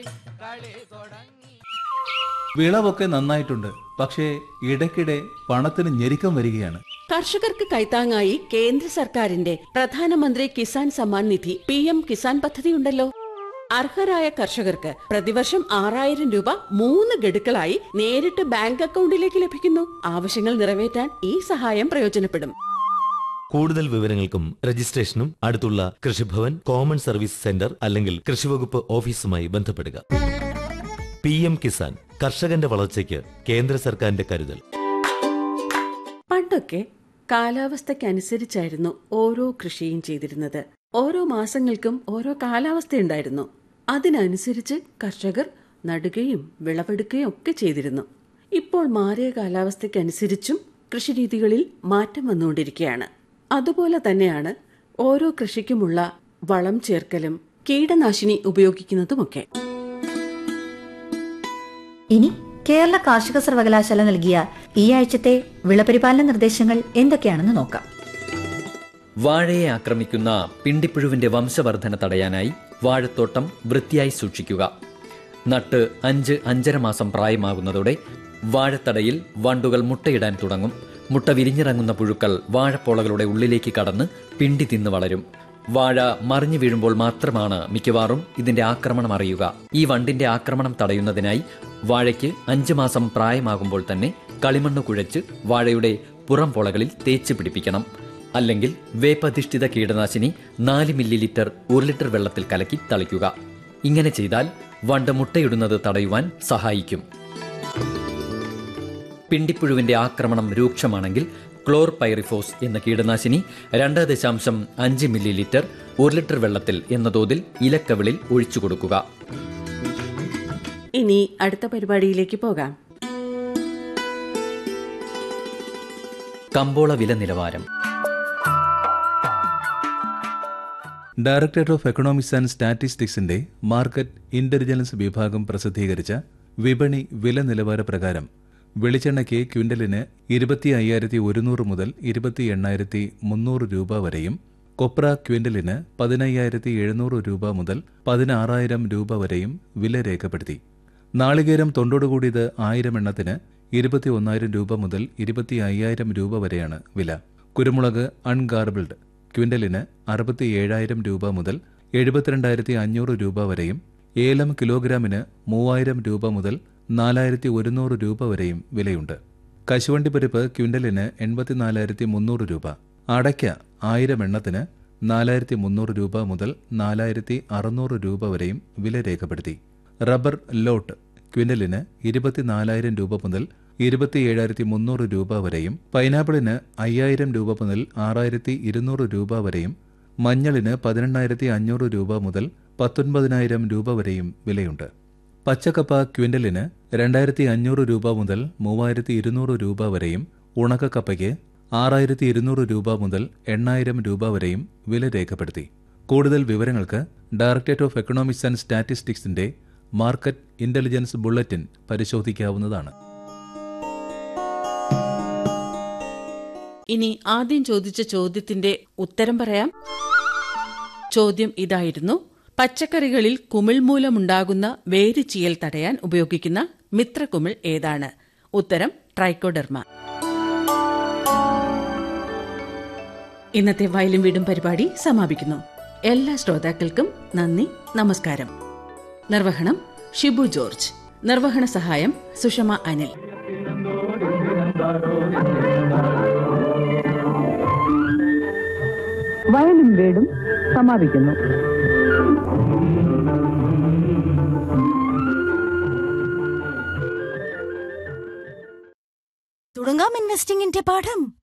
കളി തുടങ്ങി വിളവൊക്കെ നന്നായിട്ടുണ്ട് പക്ഷേ ഇടയ്ക്കിടെ പണത്തിന് ഞെരുക്കം വരികയാണ് കർഷകർക്ക് കൈത്താങ്ങായി കേന്ദ്ര സർക്കാരിന്റെ പ്രധാനമന്ത്രി കിസാൻ സമ്മാൻ നിധി പി എം കിസാൻ പദ്ധതിയുണ്ടല്ലോ അർഹരായ കർഷകർക്ക് പ്രതിവർഷം ആറായിരം രൂപ മൂന്ന് ഗഡുക്കളായി നേരിട്ട് ബാങ്ക് അക്കൗണ്ടിലേക്ക് ലഭിക്കുന്നു ആവശ്യങ്ങൾ നിറവേറ്റാൻ ഈ സഹായം പ്രയോജനപ്പെടും കൂടുതൽ വിവരങ്ങൾക്കും രജിസ്ട്രേഷനും അടുത്തുള്ള കൃഷിഭവൻ കോമൺ സർവീസ് സെന്റർ അല്ലെങ്കിൽ കൃഷിവകുപ്പ് ഓഫീസുമായി ബന്ധപ്പെടുക പി എം കിസാൻ കർഷകന്റെ വളർച്ചയ്ക്ക് കേന്ദ്ര സർക്കാരിന്റെ കരുതൽ പണ്ടൊക്കെ കാലാവസ്ഥയ്ക്കനുസരിച്ചായിരുന്നു ഓരോ കൃഷിയും ചെയ്തിരുന്നത് ഓരോ മാസങ്ങൾക്കും ഓരോ കാലാവസ്ഥയുണ്ടായിരുന്നു അതിനനുസരിച്ച് കർഷകർ നടുകയും വിളവെടുക്കുകയും ഒക്കെ ചെയ്തിരുന്നു ഇപ്പോൾ മാറിയ കാലാവസ്ഥയ്ക്കനുസരിച്ചും കൃഷിരീതികളിൽ മാറ്റം വന്നുകൊണ്ടിരിക്കുകയാണ് അതുപോലെ തന്നെയാണ് ഓരോ കൃഷിക്കുമുള്ള വളം ചേർക്കലും കീടനാശിനി ഉപയോഗിക്കുന്നതുമൊക്കെ ഇനി കേരള കാർഷിക സർവകലാശാല നൽകിയ ഈ ആഴ്ചത്തെ വിളപരിപാലന നിർദ്ദേശങ്ങൾ എന്തൊക്കെയാണെന്ന് നോക്കാം വാഴയെ ആക്രമിക്കുന്ന പിണ്ടിപ്പുഴുവിന്റെ വംശവർധന തടയാനായി വാഴത്തോട്ടം വൃത്തിയായി സൂക്ഷിക്കുക നട്ട് അഞ്ച് അഞ്ചര മാസം പ്രായമാകുന്നതോടെ വാഴത്തടയിൽ വണ്ടുകൾ മുട്ടയിടാൻ തുടങ്ങും മുട്ട വിരിഞ്ഞിറങ്ങുന്ന പുഴുക്കൾ വാഴപ്പോളകളുടെ ഉള്ളിലേക്ക് കടന്ന് പിണ്ടി തിന്ന് വളരും വാഴ മറിഞ്ഞു വീഴുമ്പോൾ മാത്രമാണ് മിക്കവാറും ഇതിന്റെ ആക്രമണം അറിയുക ഈ വണ്ടിന്റെ ആക്രമണം തടയുന്നതിനായി വാഴയ്ക്ക് അഞ്ചു മാസം പ്രായമാകുമ്പോൾ തന്നെ കളിമണ്ണ് കുഴച്ച് വാഴയുടെ പുറം പോളകളിൽ തേച്ച് പിടിപ്പിക്കണം അല്ലെങ്കിൽ വേപ്പധിഷ്ഠിത കീടനാശിനി നാല് മില്ലി ലിറ്റർ ഒരു ലിറ്റർ വെള്ളത്തിൽ കലക്കി തളിക്കുക ഇങ്ങനെ ചെയ്താൽ വണ്ട് മുട്ടയിടുന്നത് തടയുവാൻ സഹായിക്കും പിണ്ടിപ്പുഴുവിന്റെ ആക്രമണം രൂക്ഷമാണെങ്കിൽ ക്ലോർ പൈറിഫോസ് എന്ന കീടനാശിനി രണ്ട് ദശാംശം അഞ്ച് മില്ലി ലിറ്റർ ഒരു ലിറ്റർ വെള്ളത്തിൽ എന്ന തോതിൽ ഇലക്കവിളിൽ ഒഴിച്ചു കൊടുക്കുക ഇനി അടുത്ത പരിപാടിയിലേക്ക് പോകാം കമ്പോള വില നിലവാരം ഡയറക്ടറേറ്റ് ഓഫ് എക്കണോമിക്സ് ആൻഡ് സ്റ്റാറ്റിസ്റ്റിക്സിന്റെ മാർക്കറ്റ് ഇന്റലിജൻസ് വിഭാഗം പ്രസിദ്ധീകരിച്ച വിപണി വില നിലവാര പ്രകാരം വെളിച്ചെണ്ണയ്ക്ക് ക്വിന്റലിന് ഇരുപത്തി അയ്യായിരത്തി ഒരുന്നൂറ് മുതൽ ഇരുപത്തി എണ്ണായിരത്തി മുന്നൂറ് രൂപ വരെയും കൊപ്ര ക്വിന്റലിന് പതിനയ്യായിരത്തി എഴുന്നൂറ് രൂപ മുതൽ പതിനാറായിരം രൂപ വരെയും വില രേഖപ്പെടുത്തി നാളികേരം തൊണ്ടോടുകൂടിയത് ആയിരം എണ്ണത്തിന് ഇരുപത്തി ഒന്നായിരം രൂപ മുതൽ ഇരുപത്തി അയ്യായിരം രൂപ വരെയാണ് വില കുരുമുളക് അൺഗാർബിൾഡ് ക്വിന്റലിന് അറുപത്തി ഏഴായിരം രൂപ മുതൽ എഴുപത്തിരണ്ടായിരത്തി അഞ്ഞൂറ് രൂപ വരെയും ഏലം കിലോഗ്രാമിന് മൂവായിരം രൂപ മുതൽ നാലായിരത്തി ഒരുന്നൂറ് രൂപ വരെയും വിലയുണ്ട് കശുവണ്ടി പരിപ്പ് ക്വിന്റലിന് എൺപത്തിനാലായിരത്തി മുന്നൂറ് രൂപ അടയ്ക്ക ആയിരം എണ്ണത്തിന് നാലായിരത്തി മുന്നൂറ് രൂപ മുതൽ നാലായിരത്തി അറുന്നൂറ് രൂപ വരെയും വില രേഖപ്പെടുത്തി റബ്ബർ ലോട്ട് ക്വിന്റലിന് ഇരുപത്തിനാലായിരം രൂപ മുതൽ ഇരുപത്തി ഏഴായിരത്തി മുന്നൂറ് രൂപ വരെയും പൈനാപ്പിളിന് അയ്യായിരം രൂപ മുതൽ ആറായിരത്തി ഇരുന്നൂറ് രൂപ വരെയും മഞ്ഞളിന് പതിനെണ്ണായിരത്തി അഞ്ഞൂറ് രൂപ മുതൽ പത്തൊൻപതിനായിരം രൂപ വരെയും വിലയുണ്ട് പച്ചക്കപ്പ ക്വിന്റലിന് രണ്ടായിരത്തി അഞ്ഞൂറ് രൂപ മുതൽ മൂവായിരത്തി ഇരുന്നൂറ് രൂപ വരെയും ഉണക്കക്കപ്പയ്ക്ക് ആറായിരത്തി ഇരുന്നൂറ് രൂപ മുതൽ എണ്ണായിരം രൂപ വരെയും വില രേഖപ്പെടുത്തി കൂടുതൽ വിവരങ്ങൾക്ക് ഡയറക്ടറേറ്റ് ഓഫ് എക്കണോമിക്സ് ആൻഡ് സ്റ്റാറ്റിസ്റ്റിക്സിന്റെ മാർക്കറ്റ് ഇന്റലിജൻസ് ബുള്ളറ്റിൻ പരിശോധിക്കാവുന്നതാണ് ഇനി ആദ്യം ചോദിച്ച ചോദ്യത്തിന്റെ ഉത്തരം പറയാം ചോദ്യം ഇതായിരുന്നു പച്ചക്കറികളിൽ കുമിൾ മൂലമുണ്ടാകുന്ന വേരുചീയൽ തടയാൻ ഉപയോഗിക്കുന്ന മിത്രകുമിൾ ഏതാണ് ഉത്തരം ട്രൈക്കോഡെർമ ഇന്നത്തെ വയലും വീടും പരിപാടി സമാപിക്കുന്നു എല്ലാ ശ്രോതാക്കൾക്കും നന്ദി നമസ്കാരം നിർവഹണം ഷിബു ജോർജ് നിർവഹണ സഹായം സുഷമ അനിൽ വയലും വീടും സമാപിക്കുന്നു തുടങ്ങാം ഇൻവെസ്റ്റിംഗിന്റെ പാഠം